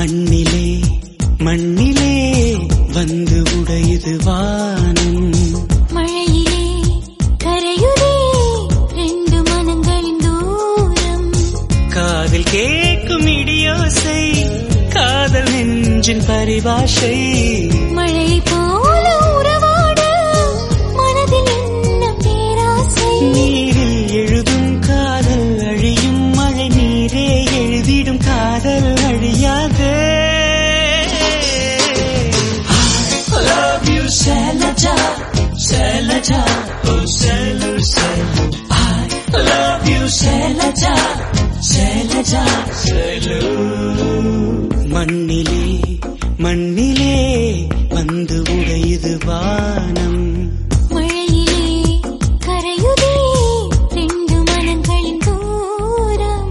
மண்ணிலே மண்ணிலே வந்து உடையுது வானம் மழையிலே கரையுதே ரெண்டு மனங்களின் தூரம் காதில் கேட்கும் இடியோசை காதல் நெஞ்சின் பரிபாஷை மழை போல உறவாட மனதில் என்ன பேராசை நீரில் எழுதும் காதல் அழியும் மழை நீரே எழுதிடும் காதல் அழியாதே I love you, Shailaja, Shailaja, oh Shailu, Shailu. I love you, Shailaja, Shailaja, Shailu. மண்ணிலே மண்ணிலே வந்து உடையுது வானம் மழையிலே கரையுதே ரெண்டு மனங்களின் தூரம்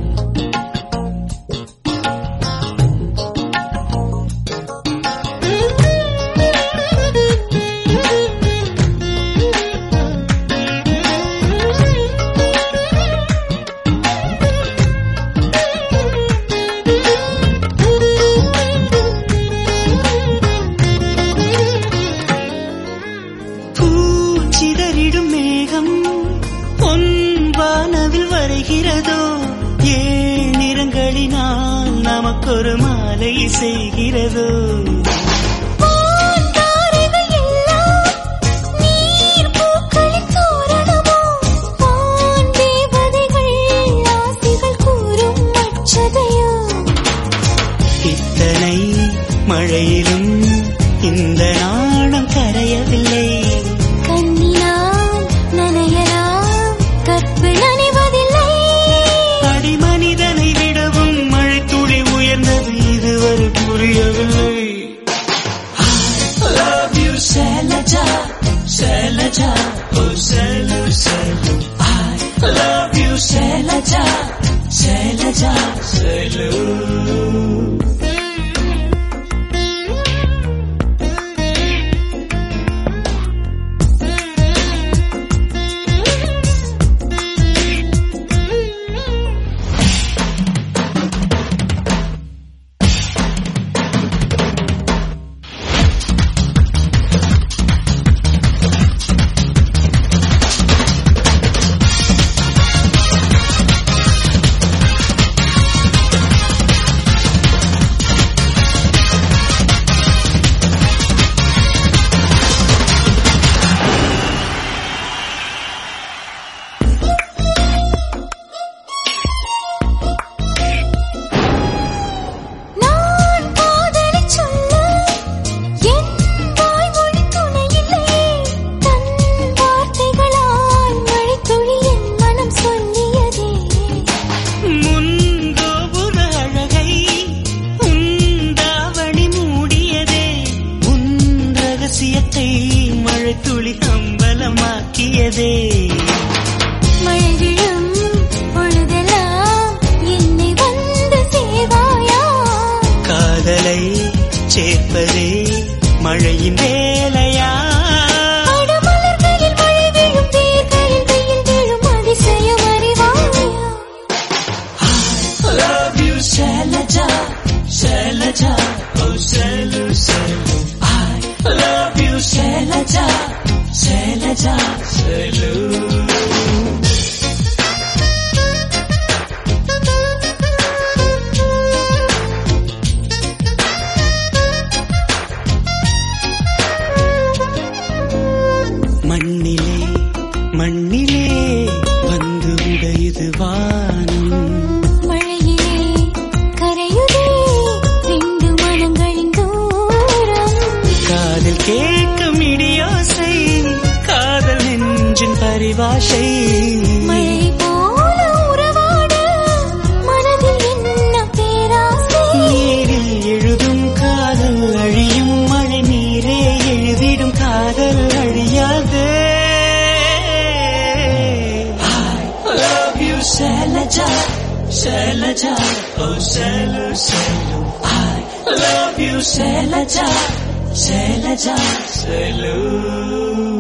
பூச்சிதறிடும் மேகம் பொன் வானவில் வருகிறதோ ஏழ் நிறங்களினால் நமக்கொரு மாலை செய்கிறதோ தாரைகள் எல்லாம் நீர் பூக்களின் தோரணமோ வான் தேவதைகள் ஆசைகள் கூறும் அச்சதையோ இத்தனை மழையிலும் இந்த நாணம் கரையவில்லை கண்ணினால் நனையலாம் கற்பு நனைவதில்லை அடி மனிதனை விடவும் மழை துளி உயர்ந்தது இதுவரை புரியவில்லை I love you, Shailaja, Shailaja, oh Shailu, Shailu. I love you, Shailaja, Shailaja, Shailu. நான் காதலிச் சொல்ல என் வாய்மொழி துணையில்லையே தன் வார்த்தைகளால் மழைத்துளி என் மனம் சொல்லியதே முன்கோபுர அழகை உந்தாவணி மூடியதே உன் ரகசியத்தை மழை துளி அம்பலமாக்கியதே மழை விழும் பொழுதெல்லாம் என்னை வந்து சேவாயா காதலை சேர்ப்பதே மழையின் வேலையா அடமலர்களில் மழை விழும் தேர்களில் வெயில் விழும் அதிசயம் அறிவாயா love you, Shailaja, Shailaja, oh Shailu, Shailu. I love you, Shailaja, Shailaja, Shailu. மண்ணிலே மண்ணிலே வந்து உடையுது வானம் மழையிலே கரையுதே ரெண்டு மனங்களின் தூரம் காதில் கேட்கும் இடியோசை காதல் நெஞ்சின் பரிபாஷை மழை போல உறவாட மனதில் என்ன பேராசை நீரில் எழுதும் காதல் அழியும் மழை நீரே எழுதிடும் காதல் அழியாதே I love you, Shailaja, Shailaja, oh Shailu, Shailu. I love you, Shailaja, Shailaja, Shailu.